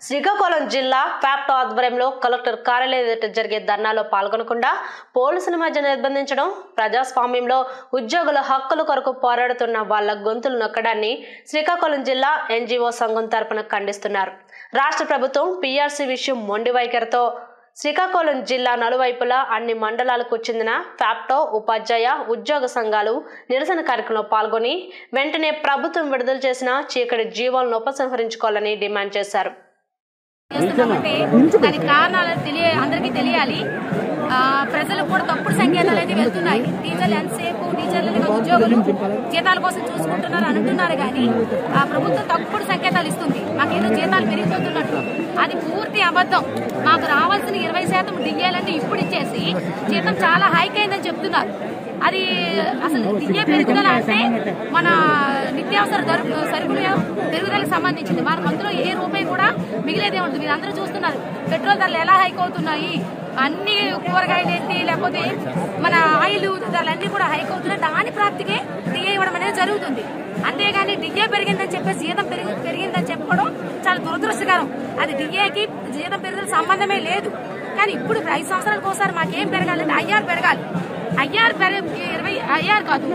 శ్రీకాకుళం జిల్లా ఫ్యాప్ట్ ఆధ్వర్యంలో కలెక్టర్ కార్యాలయం ఎదుట జరిగే ధర్నాలో పాల్గొనకుండా పోలీసుల మధ్య నిర్బంధించడం ప్రజాస్వామ్యంలో ఉద్యోగుల హక్కుల కొరకు పోరాడుతున్న వాళ్ల గొంతులు నొక్కడాన్ని శ్రీకాకుళం జిల్లా ఎన్జీఓ సంఘం తరపున ఖండిస్తున్నారు రాష్ట్ర ప్రభుత్వం పీఆర్సీ విషయం మొండి వైఖరితో శ్రీకాకుళం జిల్లా నలువైపులా అన్ని మండలాలకు చెందిన ఫ్యాప్టో ఉపాధ్యాయ ఉద్యోగ సంఘాలు నిరసన కార్యక్రమంలో పాల్గొని వెంటనే ప్రభుత్వం విడుదల చేసిన చీకటి జీవాలను ఉపసంహరించుకోవాలని డిమాండ్ చేశారు చేస్తున్నామంటే దానికి కారణాలు తెలియ అందరికీ తెలియాలి ఆ, ప్రజలకు కూడా తప్పుడు సంకేతాలు అయితే వెళ్తున్నాయి టీచర్లు ఎంతసేపు టీచర్లు ఉద్యోగులు జీతాల కోసం చూసుకుంటున్నారు అంటున్నారు కానీ ఆ ప్రభుత్వం తప్పుడు సంకేతాలు ఇస్తుంది మాకేదో జీతాలు పెరిగిపోతున్నట్టు అది పూర్తి అబద్ధం మాకు రావాల్సిన ఇరవై శాతం డిఏలన్నీ ఇప్పుడు ఇచ్చేసి జీతం చాలా హైక్ అయిందని చెప్తున్నారు అది అసలు డిఏ పెరుగుదల అంటే మన నిత్యావసర ధర- సరుకుల పెరుగుదలకు సంబంధించింది మన అందులో ఏ రూపాయి కూడా మిగిలేదే ఉంటుంది మీరు అందరూ చూస్తున్నారు పెట్రోల్ ధరలు ఎలా హైక్ అవుతున్నాయి అన్ని కూరగాయలు ఏంటి లేకపోతే మన ఆయిల్ ధరలన్నీ కూడా హైక్ అవుతున్నాయి దాని ప్రాప్తికే డిఏ ఇవ్వడం అనేది జరుగుతుంది అంతేగాని డిఏ పెరిగిందని చెప్పేసి జీతం పెరిగి పెరిగిందని చెప్పడం చాలా దురదృష్టకరం అది డిఏకి జీతం పెరుగుదల సంబంధమే లేదు కానీ ఇప్పుడు ఐదు సంవత్సరాలకు ఒకసారి మాకేం పెరగాలంటే ఐఆర్ పెరగాలి ఐఆర్ ఇరవై ఐఆర్ కాదు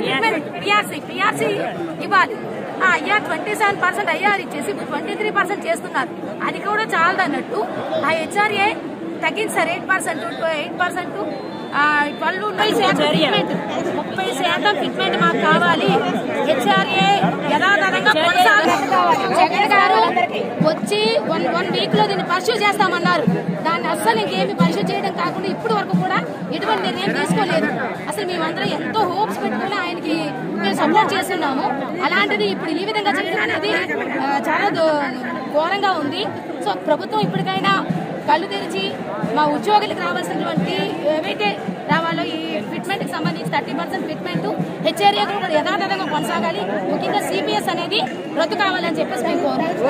పిఆర్సీ పిఆర్సీ ఇవ్వాలి ఆ IR twenty seven percent IR ఇచ్చేసి ఇప్పుడు ట్వంటీ త్రీ పర్సెంట్ చేస్తున్నారు అది కూడా చాలదు అన్నట్టు ఆ హెచ్ఆర్ఏ తగ్గించారు eight percent eight percent twelve ముప్పై శాతం ఫిట్మెంట్ ముప్పై శాతం ఫిట్మెంట్ మాకు కావాలి హెచ్ఆర్ఏ యథాతథంగా కొనసాగాలి జగన్ గారు వచ్చి వన్ వన్ వీక్ లో దీన్ని పర్సూ చేస్తామన్నారు దాన్ని అస్సలు ఇంకేమి పర్సూ చేయడం కాకుండా ఇప్పుడు వరకు కూడా ఎటువంటి నిర్ణయం తీసుకోలేదు అసలు మేమందరం ఎంతో హోప్స్ పెట్టుకుని ఆయనకి మేము సపోర్ట్ చేస్తున్నాము అలాంటిది ఇప్పుడు ఈ విధంగా చేయడం అనేది ఆ, చాలా దో- ఘోరంగా ఉంది సో ప్రభుత్వం ఇప్పటికైనా కళ్ళు తెరిచి మా ఉద్యోగులకు రావాల్సినటువంటి ఏవైతే రావాలో ఈ ఫిట్మెంట్ కి సంబంధించి థర్టీ పర్సెంట్ ఫిట్మెంట్ హెచ్ఆర్ఏ కూడా యథాతథంగా కొనసాగాలి ముఖ్యంగా సిపిఎస్ అనేది రద్దు కావాలని చెప్పేసి మేము కోరు